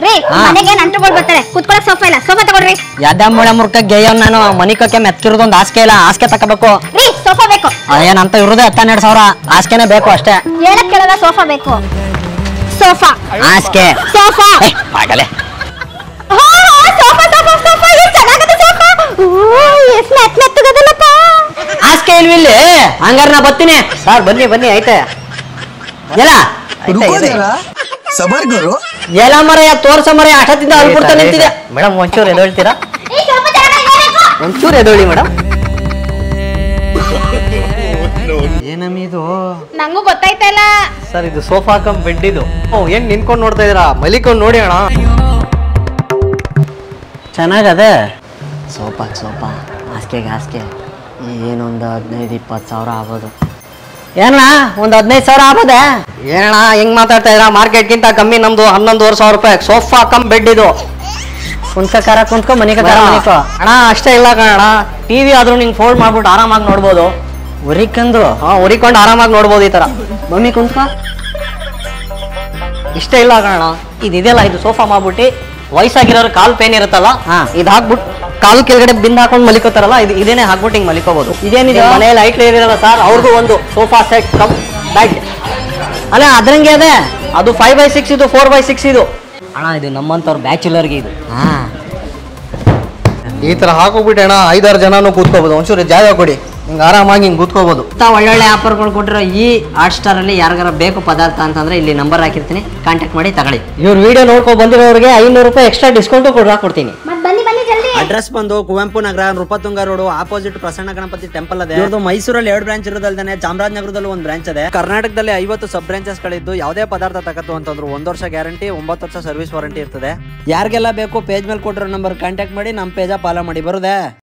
ರೀ ಹಾ. ಮನೆಗೆ ನಂಟುಗಳು ಬರ್ತಾರೆ ಕುತ್ಕೊಳಕ್ ಸೋಫಾ ಇಲ್ಲ ಸೋಫಾ ತಗೊಳ್ರಿ ಯಾದ ಮುಳ ಮುರ್ಕ ಗೇಯವ್ ನಾನು ಮನಿಕಕ್ಕೆ ಮೆತ್ತಿರೋದೊಂದು ಹಾಸಿಗೆ ಇಲ್ಲ ಹಾಸಿಗೆ ತಗೋಬೇಕು ರೀ ಸೋಫಾ ಬೇಕು ಏನಂತ ಇರೋದೇ ಹತ್ತು ಹನ್ನೆರಡು ಸಾವಿರ ಹಾಸಿಗೆನೇ ಬೇಕು ಅಷ್ಟೇ ಹೇಳಕ್ ಕೇಳಲ್ಲ ಸೋಫಾ ಬೇಕು ಸೋಫಾ ಹಾಸಿಗೆ ಸೋಫಾ ಆಗಲೇ ಹಾ, ಹಾ, ಸೋಫಾ ಸೋಫಾ ಸೋಫಾ ಎಷ್ಟ್ ಚೆನ್ನಾಗಿದೆ ಸೋಫಾ ಎಷ್ಟು ಮೆತ್ ಮೆತ್ತಗದಲ್ಲಪ್ಪ ಹಾಸಿಗೆ ಇಲ್ವಿಲ್ಲಿ ಹಂಗಾರ ನಾ ಬರ್ತೀನಿ ಸರ್ ಬನ್ನಿ ಬನ್ನಿ ಐತೆ ಎಲ್ಲ रुको जरा सबर करो ಎಲ್ಲ ಮರ ತೋರ್ಸ ಮರ ಅಷ್ಟದಿಂದ ಅಲ್ಬಿಡ್ತಾ ನಿಂತಿದೆ ಮೇಡಮ್ ಒಂಚೂರು ಎದೊಳ್ತೀರಾ ಈ ಸೋಫಾ ಚೆನ್ನಾಗಿದೆ ಬೇಕು ಒಂಚೂರು ಎದೊಳಿ ಮೇಡಮ್ ಏನಮ್ಮ ಇದು ನಂಗೂ ಗೊತ್ತಾಯ್ತಲ್ಲ ಸರ್ ಇದು ಸೋಫಾ ಕಮ್ ಬೆಡ್ ಇದು ಓ ಏನ್ ನಿಂತ್ಕೊಂಡು ನೋಡ್ತಾ ಇದೀರಾ ಮಲಿಕೊಂಡು ನೋಡಿ ಅಣ್ಣ ಚೆನ್ನಾಗದೆ ಸೋಫಾ ಸೋಫಾ ಹಾಸಿಗೆಗೆ ಹಾಸಿಗೆ ಏನೊಂದು ಹದಿನೈದು ಇಪ್ಪತ್ತು ಸಾವಿರ ಆಗ್ಬೋದು ಏನಣ್ಣ ಒಂದು ಹದಿನೈದು ಸಾವಿರ ಆಗ್ಬೋದೆ ಏನಣ್ಣ ಹೆಂಗ್ ಮಾತಾಡ್ತಾ ಇದ್ರ ಮಾರ್ಕೆಟ್ಗಿಂತ ಕಮ್ಮಿ ನಮ್ದು ಹನ್ನೊಂದುವರೆ ಸಾವಿರ ರೂಪಾಯಿ ಸೋಫಾ ಕಮ್ ಬೆಡ್ ಇದು ಕುಂತ್ಕಕಾರ ಕುಂತ್ಕೊ ಮನಿಕ ಮನಿಕೋ ಅಣ್ಣ ಅಷ್ಟೇ ಇಲ್ಲ ಕಣ ಟಿವಿ ಆದ್ರೂ ನಿಂಗೆ ಫೋಲ್ಡ್ ಮಾಡ್ಬಿಟ್ಟು ಆರಾಮಾಗಿ ನೋಡ್ಬೋದು ಉರಿಕಂದು ಹಾ ಉರಿಕೊಂಡು ಆರಾಮಾಗಿ ನೋಡ್ಬೋದು ಈ ತರ ಮಮ್ಮಿ ಕುಂತ್ಕೋ ಇಷ್ಟ ಇಲ್ಲ ಕಣ ಇದೆಯಲ್ಲ ಇದು ಸೋಫಾ ಮಾಡ್ಬಿಟ್ಟು ವಯಸ್ಸಾಗಿರೋರು ಕಾಲ್ ಪೇನ್ ಇರುತ್ತಲ್ಲ ಇದು ಹಾಕ್ಬಿಟ್ಟು ಕಾಲು ಕೆಳಗಡೆ ಬಿಂದ್ ಹಾಕೊಂಡು ಮಲಿಕೋತಾರಲ್ಲ ಇದು ಇದೇನೆ ಹಾಕ್ಬಿಟ್ಟು ಹಿಂಗ್ ಮಲಿಕೋಬಹುದು ಇದೇನಿದೆ ಮನೆಯಲ್ಲಿ ಲೈಟ್ ಇರಲ್ಲ ಸರ್ ಅವ್ರಿಗೂ ಒಂದು ಸೋಫಾ ಸೆಟ್ ಕಮ್ ಬೆಡ್ ಅಲ್ಲ ಅದ್ರಂಗೆ ಅದೇ ಅದು ಫೈವ್ ಬೈ ಸಿಕ್ಸ್ ಇದು ಫೋರ್ ಬೈ ಸಿಕ್ಸ್ ಇದು ಅಣ್ಣ ಇದು ನಮ್ಮಂತವ್ರ ಬ್ಯಾಚುಲರ್ಗೆ ಇದು ಹಾ ಈ ತರ ಹಾಕೋಬಿಟ್ಟೆ ಅಣ್ಣ ಐದಾರು ಜನನು ಕೂತ್ಕೋಬಹುದು ಒಂಚೂರು ಜಾಗ ಕೊಡಿ ಹಿಂಗೆ ಆರಾಮಾಗಿ ಹಿಂಗೆ ಕೂತ್ಕೋಬಹುದು ಇಂಥ ಒಳ್ಳೊಳ್ಳೆ ಆಫರ್ಗಳು ಕೊಟ್ಟಿರೋ ಈ ಹಾಟ್ ಸ್ಟಾರ್ ಅಲ್ಲಿ ಯಾರಿಗಾರ ಬೇಕು ಪದಾರ್ಥ ಅಂತಂದ್ರೆ ಇಲ್ಲಿ ನಂಬರ್ ಹಾಕಿರ್ತೀನಿ ಕಾಂಟ್ಯಾಕ್ಟ್ ಮಾಡಿ ತಗೊಳ್ಳಿ ಇವ್ರ ವಿಡಿಯೋ ನೋಡ್ಕೊಂಡು ಬಂದಿರೋರಿಗೆ ಐನೂರು ರೂಪಾಯಿ ಎಕ್ಸ್ಟ್ರಾ ಡಿಸ್ಕೌಂಟ್ ಕೂಡ ಕೊಡ್ತೀನಿ ಮತ್ ಬನ್ನಿ ಬನ್ನಿ ಜಲ್ದಿ ಅಡ್ರೆಸ್ ಬಂದು Kuvempu Nagar Nripatunga road opposite Prasanna Ganapati temple ಅದೇ ಇವ್ರದ್ದು ಮೈಸೂರಲ್ಲಿ ಎರಡು ಬ್ರಾಂಚ್ ಇರೋದಲ್ದೇ ಚಾಮರಾಜನಗರದಲ್ಲಿ ಒಂದು ಬ್ರಾಂಚ್ ಇದೆ ಕರ್ನಾಟಕದಲ್ಲಿ ಐವತ್ತು ಸಬ್ ಬ್ರಾಂಚಸ್ ಗಳಿದ್ದು ಯಾವುದೇ ಪದಾರ್ಥ ತಗತ್ತು ಅಂತಂದ್ರು ಒಂದ್ ವರ್ಷ ಗ್ಯಾರಂಟಿ ಒಂಬತ್ತು ವರ್ಷ ಸರ್ವಿಸ್ ವಾರಂಟಿ ಇರ್ತದೆ ಯಾರಿಗೆಲ್ಲ ಬೇಕು ಪೇಜ್ ಮೇಲೆ ಕೊಟ್ಟಿರೋ ನಂಬರ್ ಕಾಂಟ್ಯಾಕ್ಟ್ ಮಾಡಿ ನಮ್ಮ ಪೇಜ ಫಾಲೋ ಮಾಡಿ ಬರುದೇ